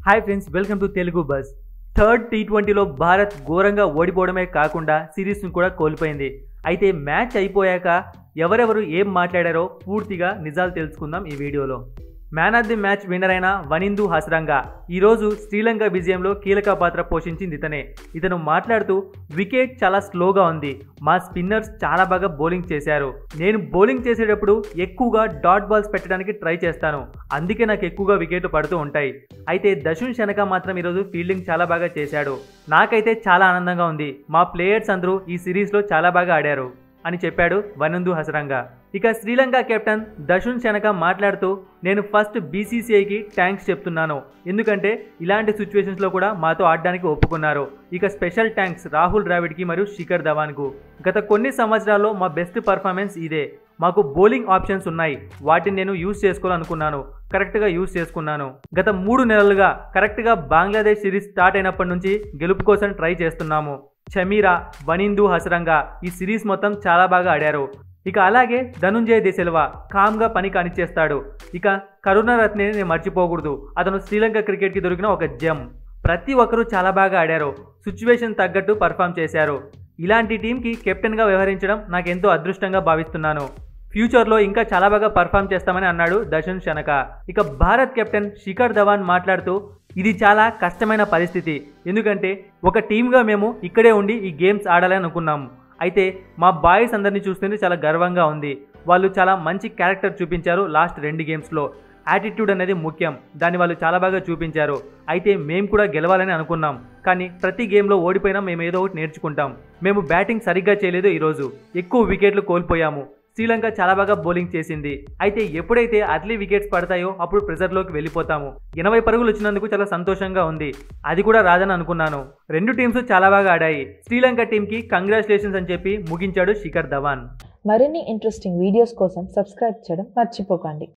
hi friends welcome to Telugu bus third T ట్వంటీలో భారత్ ఘోరంగా ఓడిపోవడమే కాకుండా సిరీస్ను కూడా కోల్పోయింది అయితే మ్యాచ్ అయిపోయాక ఎవరెవరు ఏం మాట్లాడారో పూర్తిగా నిజాలు తెలుసుకుందాం ఈ వీడియోలో man of the match winner అయిన వనిందు హస్రంగా ఈరోజు శ్రీలంక విజయంలో కీలక పాత్ర పోషించింది ఇతనే ఇతను మాట్లాడుతూ వికెట్ చాలా స్లోగా ఉంది మా స్పిన్నర్స్ చాలా బాగా బౌలింగ్ చేశారు నేను బౌలింగ్ చేసేటప్పుడు ఎక్కువగా డాట్ బాల్స్ పెట్టడానికి ట్రై చేస్తాను అందుకే నాకు ఎక్కువగా వికెట్లు పడుతూ ఉంటాయి అయితే దశున్ శనక మాత్రం ఈరోజు ఫీల్డింగ్ చాలా బాగా చేశాడు నాకైతే చాలా ఆనందంగా ఉంది మా ప్లేయర్స్ అందరూ ఈ సిరీస్లో చాలా బాగా ఆడారు అని చెప్పాడు వనందు హసరంగా ఇక శ్రీలంక కెప్టెన్ దశున్ శనక మాట్లాడుతూ నేను ఫస్ట్ బీసీసీఐకి థ్యాంక్స్ చెప్తున్నాను ఎందుకంటే ఇలాంటి సిచ్యువేషన్స్లో కూడా మాతో ఆడడానికి ఒప్పుకున్నారు ఇక స్పెషల్ థ్యాంక్స్ రాహుల్ ద్రావిడ్కి మరియు శిఖర్ ధవాన్కు గత కొన్ని సంవత్సరాల్లో మా బెస్ట్ పర్ఫార్మెన్స్ ఇదే మాకు బౌలింగ్ ఆప్షన్స్ ఉన్నాయి వాటిని నేను యూజ్ చేసుకోవాలనుకున్నాను కరెక్ట్గా యూజ్ చేసుకున్నాను గత మూడు నెలలుగా కరెక్ట్గా బంగ్లాదేశ్ సిరీస్ స్టార్ట్ అయినప్పటి నుంచి గెలుపు కోసం ట్రై చేస్తున్నాము చమీరా వనిందు హసరంగా ఈ సిరీస్ మొత్తం చాలా బాగా ఆడారు ఇక అలాగే ధనుంజయ దేశెల్వా కామ్గా పని కానిచ్చేస్తాడు ఇక కరుణరత్నే నేను మర్చిపోకూడదు అతను శ్రీలంక క్రికెట్కి దొరికిన ఒక జెమ్ ప్రతి ఒక్కరూ చాలా బాగా ఆడారు సిచ్యువేషన్ తగ్గట్టు పర్ఫామ్ చేశారు ఇలాంటి టీంకి కెప్టెన్గా వ్యవహరించడం నాకు ఎంతో అదృష్టంగా భావిస్తున్నాను ఫ్యూచర్లో ఇంకా చాలా బాగా పర్ఫామ్ చేస్తామని అన్నాడు దర్శన్ శనక ఇక భారత్ కెప్టెన్ శిఖర్ ధవాన్ మాట్లాడుతూ ఇది చాలా కష్టమైన పరిస్థితి ఎందుకంటే ఒక టీమ్గా మేము ఇక్కడే ఉండి ఈ గేమ్స్ ఆడాలని అనుకున్నాము అయితే మా బాయ్స్ అందరినీ చూస్తుంటే చాలా గర్వంగా ఉంది వాళ్ళు చాలా మంచి క్యారెక్టర్ చూపించారు లాస్ట్ రెండు గేమ్స్లో యాటిట్యూడ్ అనేది ముఖ్యం దాన్ని వాళ్ళు చాలా బాగా చూపించారు అయితే మేము కూడా గెలవాలని అనుకున్నాం కానీ ప్రతి గేమ్లో ఓడిపోయినా మేము ఏదో ఒకటి నేర్చుకుంటాం మేము బ్యాటింగ్ సరిగ్గా చేయలేదు ఈరోజు ఎక్కువ వికెట్లు కోల్పోయాము శ్రీలంక చాలా బాగా బౌలింగ్ చేసింది అయితే ఎప్పుడైతే అర్లీ వికెట్స్ పడతాయో అప్పుడు ప్రెజర్లోకి వెళ్ళిపోతాము ఎనభై పరుగులు వచ్చినందుకు చాలా సంతోషంగా ఉంది అది కూడా రాదని అనుకున్నాను రెండు టీమ్స్ చాలా బాగా ఆడాయి శ్రీలంక టీంకి కంగ్రాచులేషన్స్ అని చెప్పి ముగించాడు శిఖర్ ధవాన్ మరిన్ని ఇంట్రెస్టింగ్ వీడియోస్ కోసం సబ్స్క్రైబ్ చేయడం మర్చిపోకండి